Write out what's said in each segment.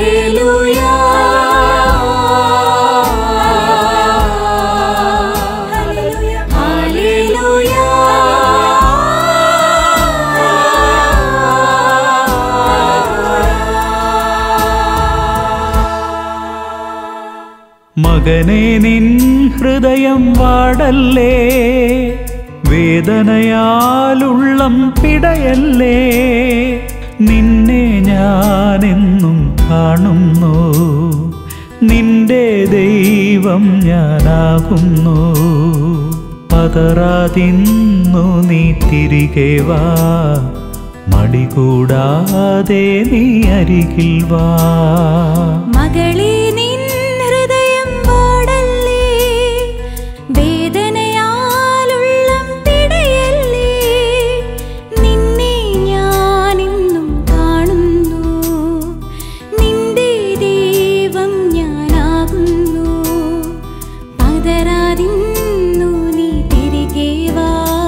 Hallelujah hallelujah മകനെ നിൻ ഹൃദയം വാടല്ലേ വേദനയാലുള്ളം പിടയല്ലേ നിന്നെ ഞാനെന്നും കാണുന്നു നിന്റെ ദൈവം ഞാനാകുന്നു പതറാതിന്നു നീ തിരികെ വാ മടികൂടാതെ നീ അരികിൽ വാ മകളെ നിൻ ഹൃദയം പാടല്ലേ വേദനയാലുള്ളം പിടയല്ലേ നിന്നെ ഞാനിന്നും കാണുന്നു നിന്റെ ദൈവം ഞാനാകുന്നു പതറാതിന്നു നീ തിരികെ വാ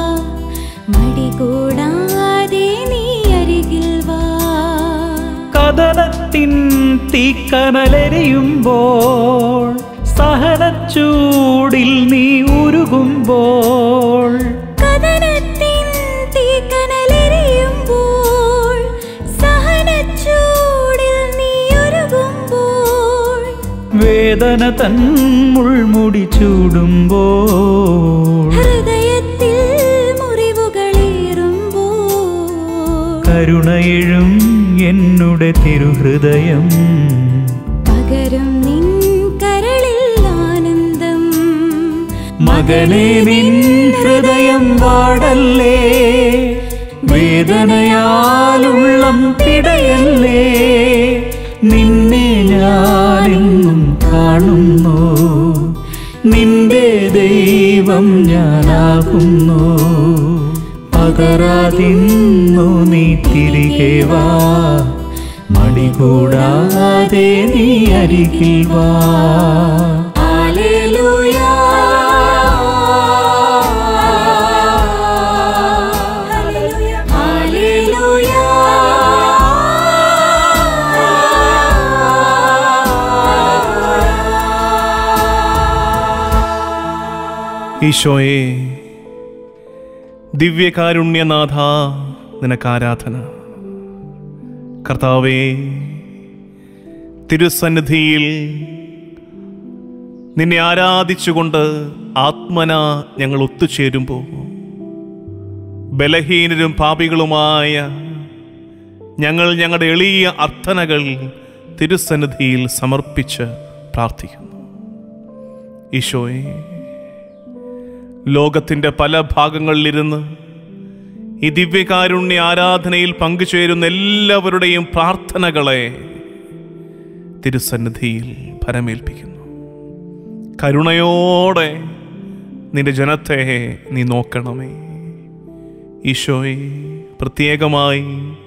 മടികൂടാതെ നീ അരികിൽ വാ കഥനത്തിൻ തീക്കനലെരിയുമ്പോൾ സഹനച്ചൂടിൽ നീ ഉരുകുമ്പോൾ കഥനത്തിൻ തീക്കനലെരിയുമ്പോൾ സഹനച്ചൂടിൽ നീ ഒരുകുമ്പോൾ വേദന തൻ മുൾമുടി ചൂടുമ്പോൾ ഹൃദയത്തിൽ മുറിവുകളേറുമ്പോൾ കരുണയിഴും എന്നുടെ തിരുഹൃദയം പകരും നിൻ കരളിൽ ആനന്ദം മകനെ നിൻ ഹൃദയം വാടല്ലേ വേദനയാലുള്ളം പിടയല്ലേ നിന്നെ ഞാനെന്നും കാണുന്നു നിന്റെ ദൈവം ഞാനാകുന്നു പകരാതിന്നു നീ തിരികെ വാ മടികൂടാതെ നീ അരികിൽ വാ ഹല്ലേലൂയ ഹല്ലേലൂയ ഈശോയെ ദിവ്യകാരുണ്യനാഥ നിനക്ക് ആരാധന കർത്താവേ തിരുസന്നിധിയിൽ നിന്നെ ആരാധിച്ചുകൊണ്ട് ആത്മന ഞങ്ങൾ ഒത്തുചേരുമ്പോൾ ബലഹീനരും പാപികളുമായ ഞങ്ങൾ ഞങ്ങളുടെ എളിയ അർത്ഥനകൾ തിരുസന്നിധിയിൽ സമർപ്പിച്ച് പ്രാർത്ഥിക്കുന്നു ഈശോയെ ലോകത്തിൻ്റെ പല ഭാഗങ്ങളിലിരുന്ന് ഈ ദിവ്യകാരുണ്യ ആരാധനയിൽ പങ്കുചേരുന്ന എല്ലാവരുടെയും പ്രാർത്ഥനകളെ തിരുസന്നിധിയിൽ ഫലമേൽപ്പിക്കുന്നു കരുണയോടെ നിന്റെ ജനത്തെ നീ നോക്കണമേ ഈശോയെ പ്രത്യേകമായി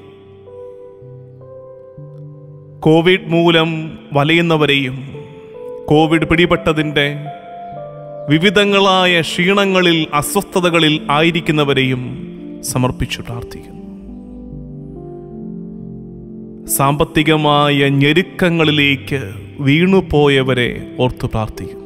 കോവിഡ് മൂലം വലയുന്നവരെയും കോവിഡ് പിടിപെട്ടതിൻ്റെ വിവിധങ്ങളായ ക്ഷീണങ്ങളിൽ അസ്വസ്ഥതകളിൽ ആയിരിക്കുന്നവരെയും സമർപ്പിച്ചു പ്രാർത്ഥിക്കുന്നു സാമ്പത്തികമായ ഞെരുക്കങ്ങളിലേക്ക് വീണുപോയവരെ ഓർത്തു പ്രാർത്ഥിക്കുന്നു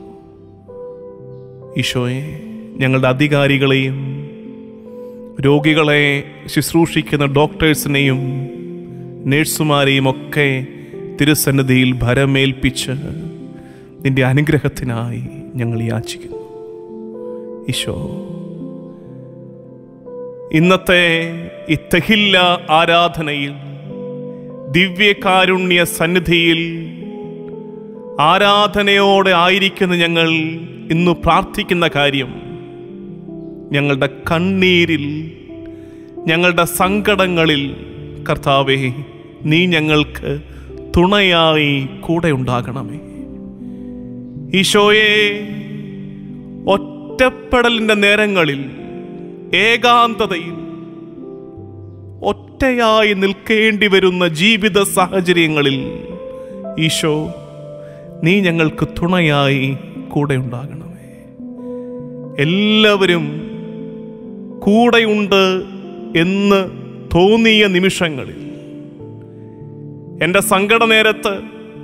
ഈശോയെ ഞങ്ങളുടെ അധികാരികളെയും രോഗികളെ ശുശ്രൂഷിക്കുന്ന ഡോക്ടേഴ്സിനെയും നേഴ്സുമാരെയും ഒക്കെ തിരുസന്നിധിയിൽ ഭരമേൽപ്പിച്ച് നിന്റെ അനുഗ്രഹത്തിനായി ഞങ്ങൾ യാചിക്കുന്നു ഈശോ ഇന്നത്തെ ഈ തെഹില്ല ആരാധനയിൽ ദിവ്യകാരുണ്യ സന്നിധിയിൽ ആരാധനയോടെ ആയിരിക്കുന്ന ഞങ്ങൾ ഇന്ന് പ്രാർത്ഥിക്കുന്ന കാര്യം ഞങ്ങളുടെ കണ്ണീരിൽ ഞങ്ങളുടെ സങ്കടങ്ങളിൽ കർത്താവെ നീ ഞങ്ങൾക്ക് തുണയായി കൂടെ ഉണ്ടാകണമേ ഈശോയെ ഒറ്റപ്പെടലിൻ്റെ നേരങ്ങളിൽ ഏകാന്തതയിൽ ഒറ്റയായി നിൽക്കേണ്ടി വരുന്ന ജീവിത സാഹചര്യങ്ങളിൽ ഈശോ നീ ഞങ്ങൾക്ക് തുണയായി കൂടെ ഉണ്ടാകണമേ എല്ലാവരും കൂടെയുണ്ട് എന്ന് തോന്നിയ നിമിഷങ്ങളിൽ എൻ്റെ സങ്കട നേരത്ത്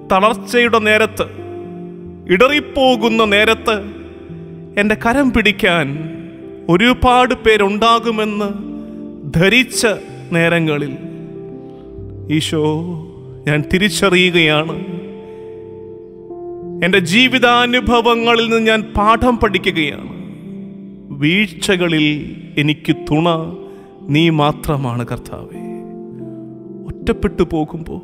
തളർച്ചയുടെ നേരത്ത് ഇടറിപ്പോകുന്ന നേരത്ത് എൻ്റെ കരം പിടിക്കാൻ ഒരുപാട് പേരുണ്ടാകുമെന്ന് ധരിച്ച നേരങ്ങളിൽ ഈശോ ഞാൻ തിരിച്ചറിയുകയാണ് എൻ്റെ ജീവിതാനുഭവങ്ങളിൽ നിന്ന് ഞാൻ പാഠം പഠിക്കുകയാണ് വീഴ്ചകളിൽ എനിക്ക് തുണ നീ മാത്രമാണ് കർത്താവേ ഒറ്റപ്പെട്ടു പോകുമ്പോൾ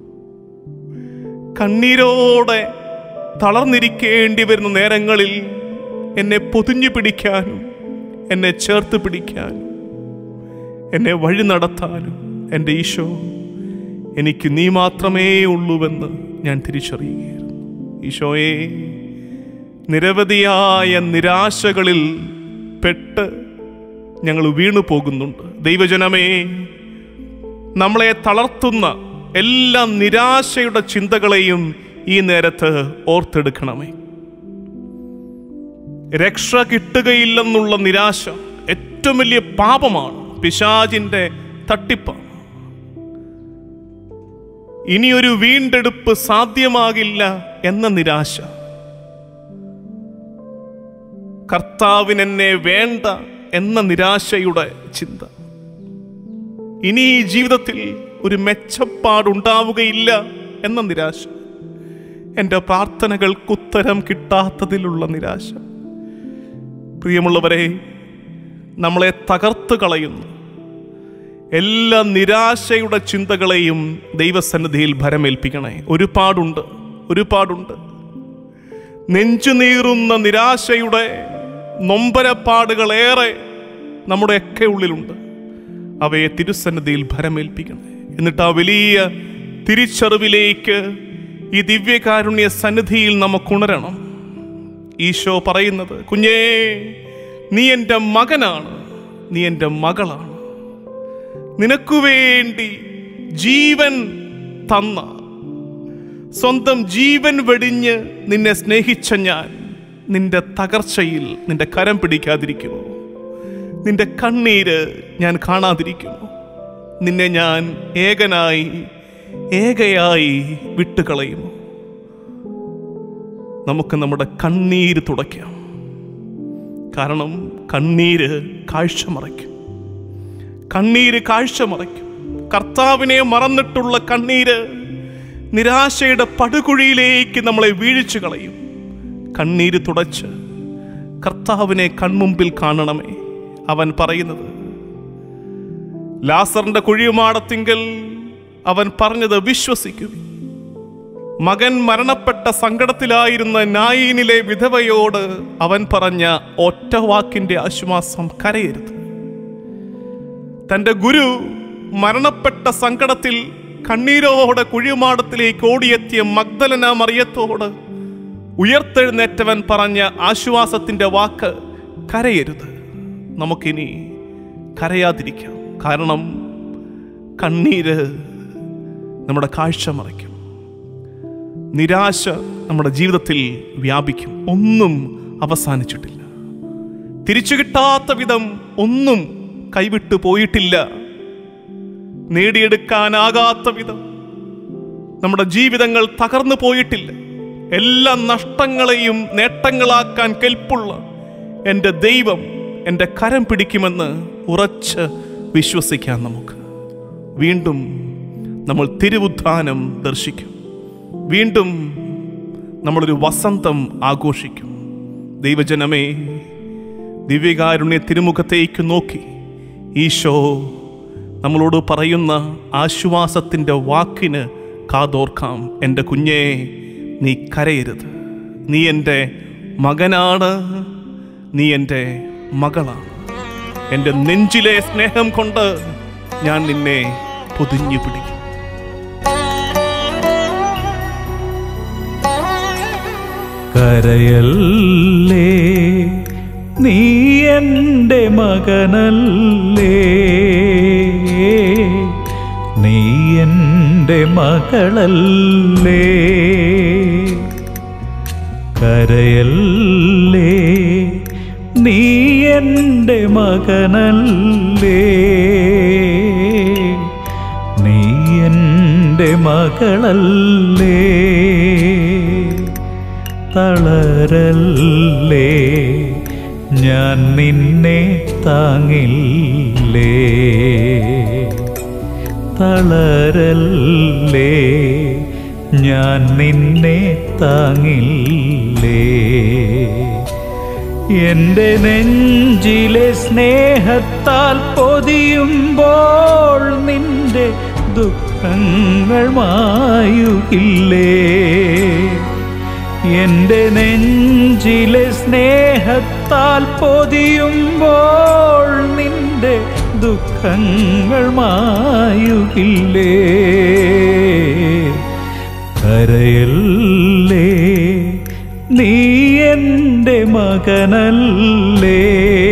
കണ്ണീരോടെ തളർന്നിരിക്കേണ്ടി വരുന്ന നേരങ്ങളിൽ എന്നെ പൊതിഞ്ഞു പിടിക്കാനും എന്നെ ചേർത്ത് പിടിക്കാനും എന്നെ വഴി നടത്താനും എൻ്റെ ഈശോ എനിക്ക് നീ മാത്രമേ ഉള്ളൂവെന്ന് ഞാൻ തിരിച്ചറിയുകയായിരുന്നു ഈശോയെ നിരവധിയായ നിരാശകളിൽ പെട്ട് ഞങ്ങൾ വീണു പോകുന്നുണ്ട് ദൈവജനമേ നമ്മളെ തളർത്തുന്ന എല്ലാ നിരാശയുടെ ചിന്തകളെയും ഈ നേരത്ത് ഓർത്തെടുക്കണമേ രക്ഷ കിട്ടുകയില്ലെന്നുള്ള നിരാശ ഏറ്റവും വലിയ പാപമാണ് പിശാജിന്റെ തട്ടിപ്പാണ് ഇനിയൊരു വീണ്ടെടുപ്പ് സാധ്യമാകില്ല എന്ന നിരാശ കർത്താവിനെന്നെ വേണ്ട എന്ന നിരാശയുടെ ചിന്ത ഇനി ഈ ജീവിതത്തിൽ ഒരു മെച്ചപ്പാടുണ്ടാവുകയില്ല എന്ന നിരാശ എൻ്റെ പ്രാർത്ഥനകൾക്ക് ഉത്തരം കിട്ടാത്തതിലുള്ള നിരാശ പ്രിയമുള്ളവരെ നമ്മളെ തകർത്ത് കളയുന്നു എല്ലാ നിരാശയുടെ ചിന്തകളെയും ദൈവസന്നിധിയിൽ ഭരമേൽപ്പിക്കണേ ഒരുപാടുണ്ട് ഒരുപാടുണ്ട് നെഞ്ചുനീറുന്ന നിരാശയുടെ നൊമ്പരപ്പാടുകളേറെ നമ്മുടെയൊക്കെ ഉള്ളിലുണ്ട് അവയെ തിരുസന്നിധിയിൽ ഭരമേൽപ്പിക്കണേ എന്നിട്ട് ആ വലിയ തിരിച്ചറിവിലേക്ക് ഈ ദിവ്യകാരുണ്യ സന്നിധിയിൽ നമുക്കുണരണം ഈശോ പറയുന്നത് കുഞ്ഞേ നീ എൻ്റെ മകനാണ് നീ എൻ്റെ മകളാണ് നിനക്കു വേണ്ടി ജീവൻ തന്ന സ്വന്തം ജീവൻ വെടിഞ്ഞ് നിന്നെ സ്നേഹിച്ച ഞാൻ നിന്റെ തകർച്ചയിൽ നിന്റെ കരം പിടിക്കാതിരിക്കുമോ നിന്റെ കണ്ണീര് ഞാൻ കാണാതിരിക്കുമോ നിന്നെ ഞാൻ ഏകനായി ഏകയായി വിട്ടുകളയുമോ നമുക്ക് നമ്മുടെ കണ്ണീര് തുടയ്ക്കാം കാരണം കണ്ണീര് കാഴ്ച മറയ്ക്കും കണ്ണീര് കാഴ്ച മറയ്ക്കും കർത്താവിനെ മറന്നിട്ടുള്ള കണ്ണീര് നിരാശയുടെ പടുകുഴിയിലേക്ക് നമ്മളെ വീഴിച്ചു കളയും കണ്ണീര് തുടച്ച് കർത്താവിനെ കൺമുമ്പിൽ കാണണമേ അവൻ പറയുന്നത് ലാസറിന്റെ കുഴിയുമാടത്തിങ്കൽ അവൻ പറഞ്ഞത് വിശ്വസിക്കും മകൻ മരണപ്പെട്ട സങ്കടത്തിലായിരുന്ന നായിനിലെ വിധവയോട് അവൻ പറഞ്ഞ ഒറ്റ വാക്കിന്റെ ആശ്വാസം കരയരുത് തന്റെ ഗുരു മരണപ്പെട്ട സങ്കടത്തിൽ കണ്ണീരോടെ കുഴിമാടത്തിലേക്ക് ഓടിയെത്തിയ മഗ്ദലന മറിയത്തോട് ഉയർത്തെഴുന്നേറ്റവൻ പറഞ്ഞ ആശ്വാസത്തിന്റെ വാക്ക് കരയരുത് നമുക്കിനി കരയാതിരിക്കാം കാരണം കണ്ണീര് നമ്മുടെ കാഴ്ച മറയ്ക്കും നിരാശ നമ്മുടെ ജീവിതത്തിൽ വ്യാപിക്കും ഒന്നും അവസാനിച്ചിട്ടില്ല തിരിച്ചു കിട്ടാത്ത വിധം ഒന്നും കൈവിട്ടു പോയിട്ടില്ല നേടിയെടുക്കാനാകാത്ത വിധം നമ്മുടെ ജീവിതങ്ങൾ തകർന്നു പോയിട്ടില്ല എല്ലാ നഷ്ടങ്ങളെയും നേട്ടങ്ങളാക്കാൻ കെൽപ്പുള്ള എൻ്റെ ദൈവം എൻ്റെ കരം പിടിക്കുമെന്ന് ഉറച്ച് വിശ്വസിക്കാം നമുക്ക് വീണ്ടും നമ്മൾ തിരുവുദ്ധാനം ദർശിക്കും വീണ്ടും നമ്മളൊരു വസന്തം ആഘോഷിക്കും ദൈവജനമേ ദിവ്യകാരുണ്യ തിരുമുഖത്തേക്ക് നോക്കി ഈശോ നമ്മളോട് പറയുന്ന ആശ്വാസത്തിൻ്റെ വാക്കിന് കാതോർക്കാം എൻ്റെ കുഞ്ഞേ നീ കരയരുത് നീ എൻ്റെ മകനാണ് നീ എൻ്റെ മകളാണ് എൻ്റെ നെഞ്ചിലെ സ്നേഹം കൊണ്ട് ഞാൻ നിന്നെ പൊതിഞ്ഞു പിടിക്കും കരയല്ലേ നീ എൻ്റെ മകനല്ലേ നീ എൻ്റെ മകളല്ലേ കരയല്ലേ നീ എൻ്റെ മകനല്ലേ നീ എൻ്റെ മകളല്ലേ തളരല്ലേ ഞാൻ നിന്നെ താങ്ങില്ലേ തളരല്ലേ ഞാൻ നിന്നെ താങ്ങില്ലേ എന്റെ നെഞ്ചിലെ സ്നേഹത്താൽ പൊതിയുമ്പോൾ നിന്റെ ദുഃഖങ്ങൾ മായുകില്ലേ എന്റെ നെഞ്ചിലെ സ്നേഹത്താൽ പൊതിയുമ്പോൾ നിന്റെ ദുഃഖങ്ങൾ മായുകില്ലേ കരയല്ലേ നീ എൻ്റെ മകനല്ലേ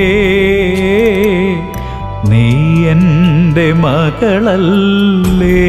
നീ എൻ്റെ മകളല്ലേ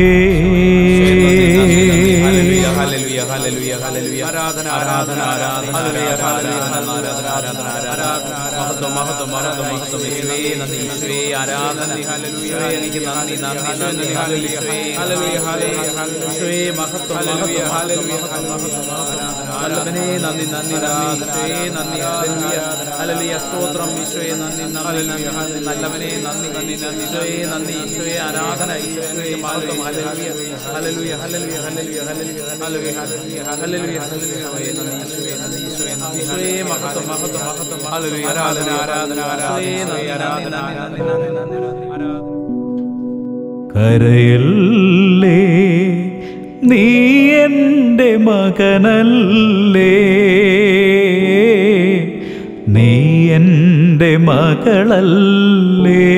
ഹല്ലേലൂയ, ഹല്ലേലൂയ, ഹല്ലേലൂയ, ഹല്ലേലൂയ. ആരാധന ആരാധന ആരാധന ഹല്ലേലൂയ, ഹല്ലേലൂയ, ആരാധന ആരാധന ആരാധന മഹത്വം മഹത്വം മഹത്വം മഹത്വം യേശുവേ നന്ദി യേശുവേ ആരാധന യേശുവേ എനിക്ക് നന്ദി നന്ദി നന്ദി ഹല്ലേലൂയ ഹല്ലേലൂയ ഹല്ലേലൂയ യേശുവേ മഹത്വം മഹത്വം ഹല്ലേലൂയ നല്ലവനേ നന്ദി നന്ദി നന്ദി യേശുവേ നന്ദി ഹല്ലേലൂയ ഹല്ലേലൂയ സ്തോത്രം യേശുവേ നന്ദി നന്ദി നന്ദി നന്ദി നല്ലവനേ നന്ദി നന്ദി നന്ദി യേശുവേ നന്ദി യേശുവേ ആരാധന യേശുവേ മഹത്വം ഹല്ലേലൂയ ഹല്ലേലൂയ ഹല്ലേലൂയ ഹല്ലേലൂയ ഹല്ലേലൂയ ഹല്ലേലൂയ ഹല്ലേലൂയ ഹല്ലേലൂയ ഹല്ലേലൂയ നന്ദി യേശുവേ നന്ദി യേശുവേ നന്ദി യേശുവേ മഹത്വം മഹത്വം മഹത്വം ഹല്ലേലൂയ ആരാധന ആരാധന ആരാധന ആരാധന നന്ദി നന്ദി നന്ദി ആരാധന കരയല്ലേ നീ എൻ്റെ മകനല്ലേ നീ എൻ്റെ മകളല്ലേ